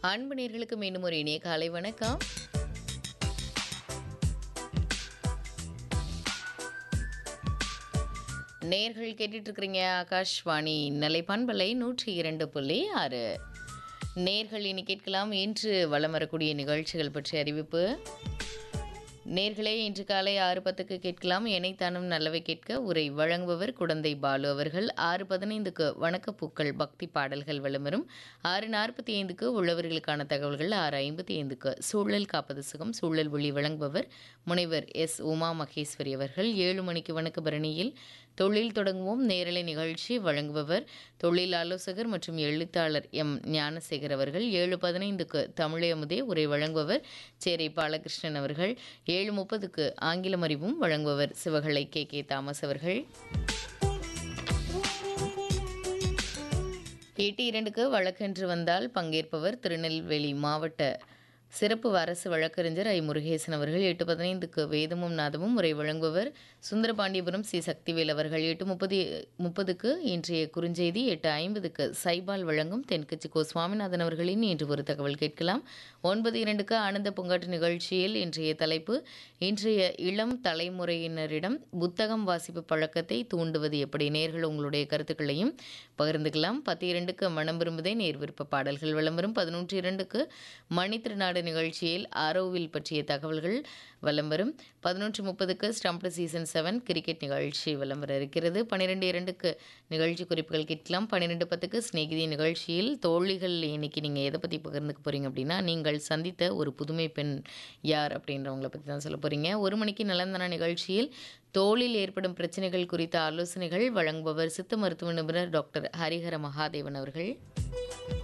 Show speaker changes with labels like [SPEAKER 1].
[SPEAKER 1] அன்பு நேர்களுக்கு மீண்டும் ஒரு இனிய காலை வணக்கம் நேர்கள் கேட்டுட்டு இருக்கிறீங்க ஆகாஷ்வாணி நிலைப்பண்பலை நூற்றி இரண்டு புள்ளி ஆறு நேர்கள் இனி கேட்கலாம் இன்று வலம் வரக்கூடிய நிகழ்ச்சிகள் பற்றிய அறிவிப்பு நேர்களே இன்று காலை ஆறு பத்துக்கு கேட்கலாம் எனைத்தானும் நல்லவை கேட்க உரை வழங்குபவர் குடந்தை பாலு அவர்கள் ஆறு பதினைந்துக்கு வணக்கப்பூக்கள் பக்தி பாடல்கள் விளம்பரம் ஆறு நாற்பத்தி ஐந்துக்கு உள்ளவர்களுக்கான தகவல்கள் ஆறு ஐம்பத்தி ஐந்துக்கு சூழல் காப்பது சுகம் சூழல் ஒளி வழங்குபவர் முனைவர் எஸ் உமா மகேஸ்வரி அவர்கள் ஏழு மணிக்கு வணக்க பரணியில் தொழில் தொடங்குவோம் நேரலை நிகழ்ச்சி வழங்குபவர் தொழில் ஆலோசகர் மற்றும் எழுத்தாளர் எம் ஞானசேகர் அவர்கள் ஏழு பதினைந்துக்கு தமிழமுதே உரை வழங்குபவர் சேரை பாலகிருஷ்ணன் அவர்கள் ஏழு முப்பதுக்கு ஆங்கிலம் அறிவும் வழங்குபவர் சிவகலை கே கே தாமஸ் அவர்கள் எட்டு இரண்டுக்கு வழக்கென்று வந்தால் பங்கேற்பவர் திருநெல்வேலி மாவட்ட சிறப்பு அரசு வழக்கறிஞர் ஐ முருகேசன் அவர்கள் எட்டு பதினைந்துக்கு வேதமும் நாதமும் உரை வழங்குபவர் சுந்தரபாண்டியபுரம் சி சக்திவேல் அவர்கள் எட்டு முப்பது முப்பதுக்கு இன்றைய குறுஞ்செய்தி எட்டு ஐம்பதுக்கு சைபால் வழங்கும் தென்கட்சி கோ சுவாமிநாதன் அவர்களின் இன்று ஒரு தகவல் கேட்கலாம் ஒன்பது இரண்டுக்கு ஆனந்த பூங்காட்டு நிகழ்ச்சியில் இன்றைய தலைப்பு இன்றைய இளம் தலைமுறையினரிடம் புத்தகம் வாசிப்பு பழக்கத்தை தூண்டுவது எப்படி நேர்கள் உங்களுடைய கருத்துக்களையும் பகிர்ந்துக்கலாம் பத்து இரண்டுக்கு மனம் விரும்புதே நேர் விருப்ப பாடல்கள் விளம்பரம் பதினொன்று இரண்டுக்கு மணித்திருநாடு நிகழ்ச்சியில் ஆரோவில் பற்றிய தகவல்கள் விளம்பரம் பதினொன்று முப்பதுக்கு ஸ்டம்ப்டு சீசன் செவன் கிரிக்கெட் நிகழ்ச்சி விளம்பரம் இருக்கிறது பன்னிரெண்டு இரண்டுக்கு நிகழ்ச்சி குறிப்புகள் கேட்கலாம் பன்னிரெண்டு பத்துக்கு ஸ்நேகிதி நிகழ்ச்சியில் தோழிகள் இன்னைக்கு நீங்கள் எதை பற்றி பகிர்ந்துக்க போகிறீங்க அப்படின்னா நீங்கள் சந்தித்த ஒரு புதுமை பெண் யார் அப்படின்றவங்கள பற்றி தான் சொல்ல போகிறீங்க ஒரு மணிக்கு நலந்தன நிகழ்ச்சியில் தோளில் ஏற்படும் பிரச்சனைகள் குறித்த ஆலோசனைகள் வழங்குபவர் சித்த மருத்துவ நிபுணர் டாக்டர் ஹரிஹர மகாதேவன் அவர்கள்